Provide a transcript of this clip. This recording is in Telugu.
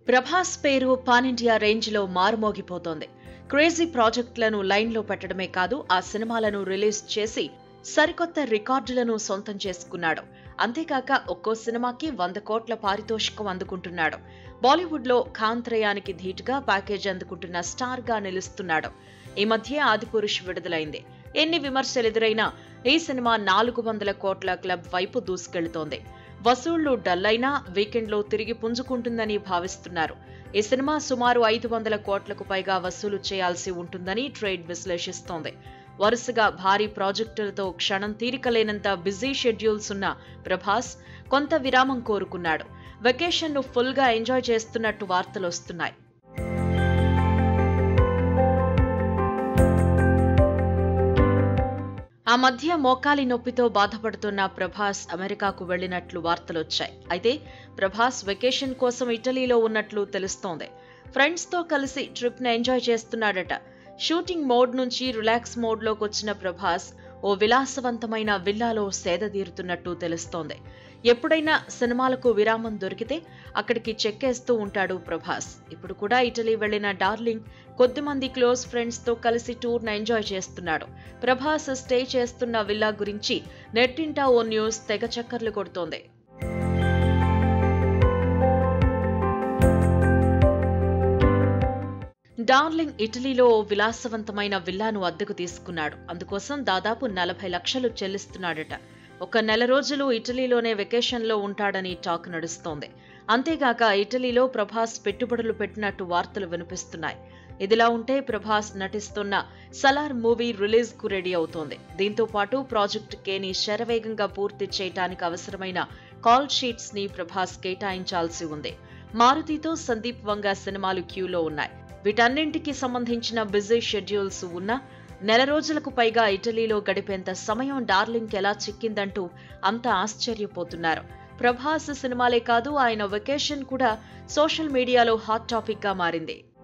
ప్రభాస్ పేరు పాన్ ఇండియా రేంజ్ లో మారుమోగిపోతోంది క్రేజీ ప్రాజెక్టులను లైన్లో పెట్టడమే కాదు ఆ సినిమాలను రిలీజ్ చేసి సరికొత్త రికార్డులను సొంతం చేసుకున్నాడు అంతేకాక ఒక్కో సినిమాకి వంద కోట్ల పారితోషికం అందుకుంటున్నాడు బాలీవుడ్ లో కాంత్రయానికి ధీటుగా ప్యాకేజ్ అందుకుంటున్న స్టార్ గా నిలుస్తున్నాడు ఈ మధ్య ఆదిపురుష్ విడుదలైంది ఎన్ని విమర్శలు ఎదురైనా ఈ సినిమా నాలుగు వందల కోట్ల క్లబ్ వైపు దూసుకెళ్తోంది వసూళ్లు డల్ అయినా వీకెండ్లో తిరిగి పుంజుకుంటుందని భావిస్తున్నారు ఈ సినిమా సుమారు ఐదు వందల కోట్లకు పైగా వసూలు చేయాల్సి ఉంటుందని ట్రేడ్ విశ్లేషిస్తోంది వరుసగా భారీ ప్రాజెక్టులతో క్షణం తీరికలేనంత బిజీ షెడ్యూల్స్ ఉన్న ప్రభాస్ కొంత విరామం కోరుకున్నాడు వెకేషన్ ను ఫుల్ గా ఎంజాయ్ చేస్తున్నట్టు వార్తలు వస్తున్నాయి ఆ మధ్య మోకాలి నొప్పితో బాధపడుతున్న ప్రభాస్ అమెరికాకు వెళ్లినట్లు వార్తలొచ్చాయి అయితే ప్రభాస్ వెకేషన్ కోసం ఇటలీలో ఉన్నట్లు తెలుస్తోంది ఫ్రెండ్స్ తో కలిసి ట్రిప్ ను ఎంజాయ్ చేస్తున్నాడట షూటింగ్ మోడ్ నుంచి రిలాక్స్ మోడ్ లోకి వచ్చిన ప్రభాస్ ఓ విలాసవంతమైన విల్లాలో సేదతీరుతున్నట్టు తెలుస్తోంది ఎప్పుడైనా సినిమాలకు విరామం దొరికితే అక్కడికి చెక్కేస్తూ ఉంటాడు ప్రభాస్ ఇప్పుడు కూడా ఇటలీ వెళ్లిన డార్లింగ్ కొద్దిమంది క్లోజ్ ఫ్రెండ్స్ తో కలిసి టూర్ ను ఎంజాయ్ చేస్తున్నాడు ప్రభాస్ స్టే చేస్తున్న విల్లా గురించి నెట్టింటా ఓ న్యూస్ తెగ చక్కర్లు కొడుతోంది డార్లింగ్ ఇటలీలో ఓ విలాసవంతమైన విల్లాను అద్దెకు తీసుకున్నాడు అందుకోసం దాదాపు నలభై లక్షలు చెల్లిస్తున్నాడట ఒక నెల రోజులు ఇటలీలోనే వెకేషన్లో ఉంటాడని టాక్ నడుస్తోంది అంతేగాక ఇటలీలో ప్రభాస్ పెట్టుబడులు పెట్టినట్టు వార్తలు వినిపిస్తున్నాయి ఇదిలా ఉంటే ప్రభాస్ నటిస్తున్న సలార్ మూవీ రిలీజ్ కు రెడీ అవుతోంది దీంతో పాటు ప్రాజెక్ట్ కేని శరవేగంగా పూర్తి చేయడానికి అవసరమైన కాల్ షీట్స్ ని ప్రభాస్ కేటాయించాల్సి ఉంది మారుతితో సందీప్ వంగ సినిమాలు క్యూలో ఉన్నాయి వీటన్నింటికి సంబంధించిన బిజీ షెడ్యూల్స్ ఉన్నా నెల రోజులకు పైగా ఇటలీలో గడిపేంత సమయం డార్లింగ్ ఎలా చిక్కిందంటూ అంతా ఆశ్చర్యపోతున్నారు ప్రభాస్ సినిమాలే కాదు ఆయన వెకేషన్ కూడా సోషల్ మీడియాలో హాట్ టాపిక్ గా మారింది